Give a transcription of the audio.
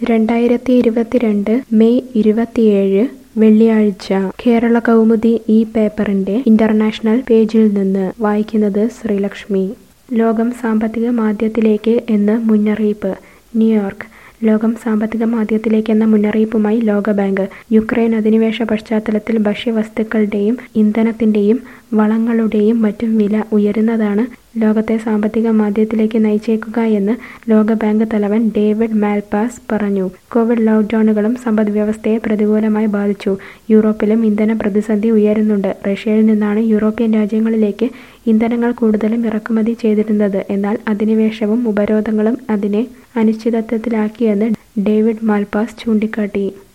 രണ്ടായിരത്തി ഇരുപത്തിരണ്ട് മെയ് ഇരുപത്തിയേഴ് വെള്ളിയാഴ്ച കേരള കൗമുദി ഈ പേപ്പറിന്റെ ഇന്റർനാഷണൽ പേജിൽ നിന്ന് വായിക്കുന്നത് ശ്രീലക്ഷ്മി ലോകം സാമ്പത്തിക മാന്ദ്യത്തിലേക്ക് എന്ന് മുന്നറിയിപ്പ് ന്യൂയോർക്ക് ലോകം സാമ്പത്തിക മാന്ദ്യത്തിലേക്കെന്ന മുന്നറിയിപ്പുമായി ലോകബാങ്ക് യുക്രൈൻ അധിനിവേശ പശ്ചാത്തലത്തിൽ ഭക്ഷ്യവസ്തുക്കളുടെയും ഇന്ധനത്തിന്റെയും വളങ്ങളുടെയും മറ്റും വില ഉയരുന്നതാണ് ലോകത്തെ സാമ്പത്തിക മാന്ദ്യത്തിലേക്ക് നയിച്ചേക്കുക എന്ന് ലോകബാങ്ക് തലവൻ ഡേവിഡ് മാൽപാസ് പറഞ്ഞു കോവിഡ് ലോക്ക്ഡൌണുകളും സമ്പദ്വ്യവസ്ഥയെ പ്രതികൂലമായി ബാധിച്ചു യൂറോപ്പിലും ഇന്ധന പ്രതിസന്ധി ഉയരുന്നുണ്ട് റഷ്യയിൽ നിന്നാണ് യൂറോപ്യൻ രാജ്യങ്ങളിലേക്ക് ഇന്ധനങ്ങൾ കൂടുതലും ഇറക്കുമതി ചെയ്തിരുന്നത് എന്നാൽ അധിനിവേശവും ഉപരോധങ്ങളും അതിനെ അനിശ്ചിതത്വത്തിലാക്കിയെന്ന് ഡേവിഡ് മാൽപാസ് ചൂണ്ടിക്കാട്ടി